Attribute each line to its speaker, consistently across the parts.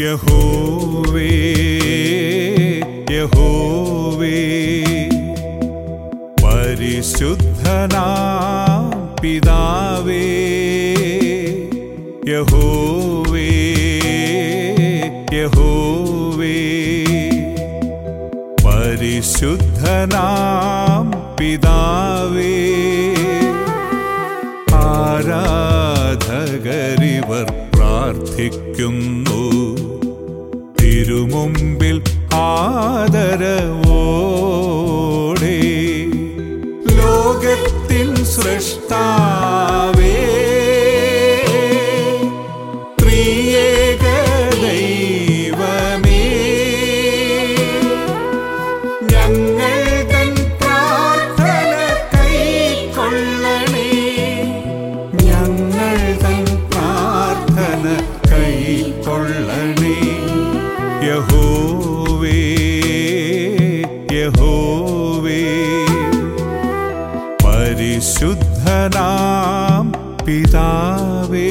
Speaker 1: യഹോവേ യഹോവേ പരിശുദ്ധനാം പിതാവേ യഹോവേ യഹോവേ പരിശുദ്ധനാം പിതാവേ ആരാധകരിവർ പ്രാർത്ഥിക്കുന്നു തിരുമുമ്പിൽ ആദരവോടെ ലോകത്തിൻ സൃഷ്ടാവേ ത്രിയേക ദൈവമേ ഞങ്ങൾ തൻ പ്രാർത്ഥന കൈക്കൊള്ളണേ ഞങ്ങൾ തൻ പ്രാർത്ഥന കൈക്കൊള്ളണേ യഹോവേ യഹോവേ പരിശുദ്ധനാം പിതാവേ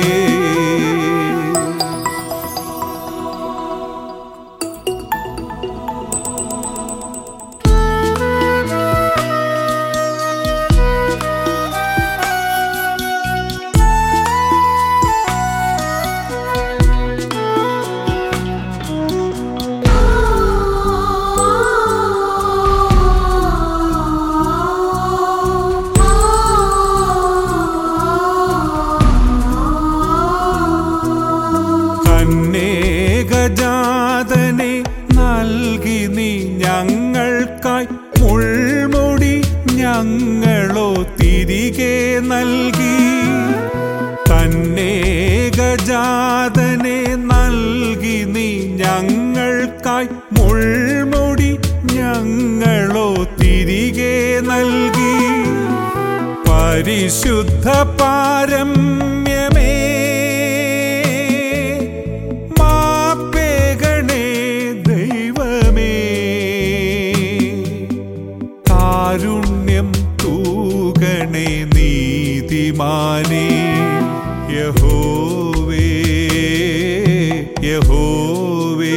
Speaker 1: കന്നേകജാതനെ നൽകി നീ ഞങ്ങൾക്കായി മുൾമുടി ഞങ്ങളോ തിരികെ നൽകി കന്നേകജാതനെ നൽകി നീ ഞങ്ങൾക്കായി മുൾമുടി ഞങ്ങളോ തിരികെ നൽകി പരിശുദ്ധ പാരമ്യമേ മാപ്പേകണേ ദൈവമേ കാരുണ്യം തൂകണേ നീതിമാനേ യഹോവേ യഹോവേ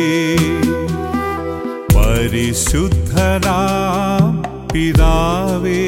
Speaker 1: പരിശുദ്ധനാം പിതാവേ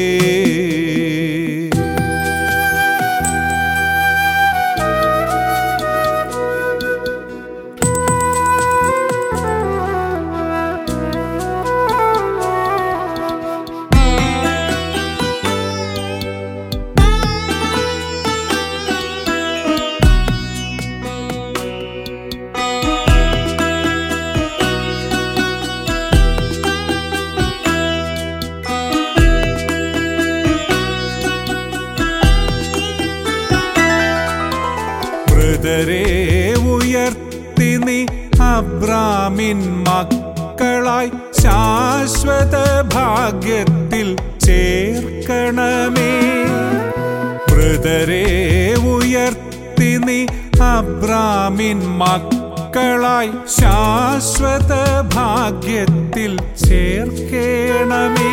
Speaker 1: മൃതരെ ഉയർത്തി നീ അബ്രാമിൻ മക്കളായി ശാശ്വത ഭാഗ്യത്തിൽ ചേർക്കണമേ മൃതരെ ഉയർത്തി നീ അബ്രാമിൻ മക്കളായി ശാശ്വത ഭാഗ്യത്തിൽ ചേർക്കണമേ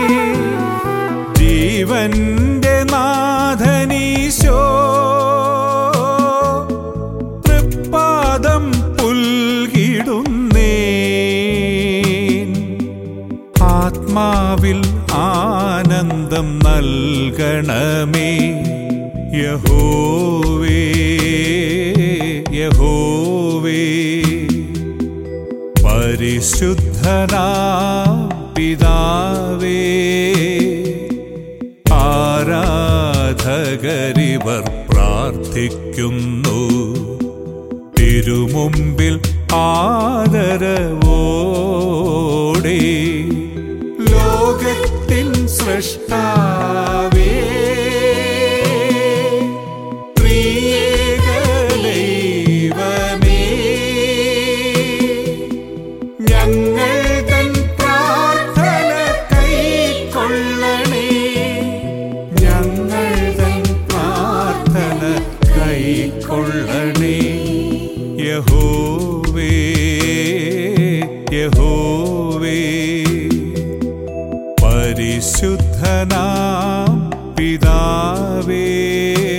Speaker 1: ജീവന്റെ നാഥനീശോ തൃപ്പാദം പുൽകിടുന്നേ ആത്മാവിൽ ആനന്ദം നൽകണമേ യഹോവേ യഹോവേ പരിശുദ്ധനാ പിതാവേ ആരാധകരിവർ പ്രാർത്ഥിക്കുന്നു തിരുമുമ്പിൽ ആദരവോടെ ലോകത്തിൻ സൃഷ്ടാവേ ത്രിയേക ദൈവമേ ഞങ്ങൾ തൻ പ്രാർത്ഥന കൈക്കൊള്ളണേ ഞങ്ങൾ തൻ പ്രാർത്ഥന കൈക്കൊള്ളണേ യഹോവേ യഹോവേ പരിശുദ്ധനാം പിതാവേ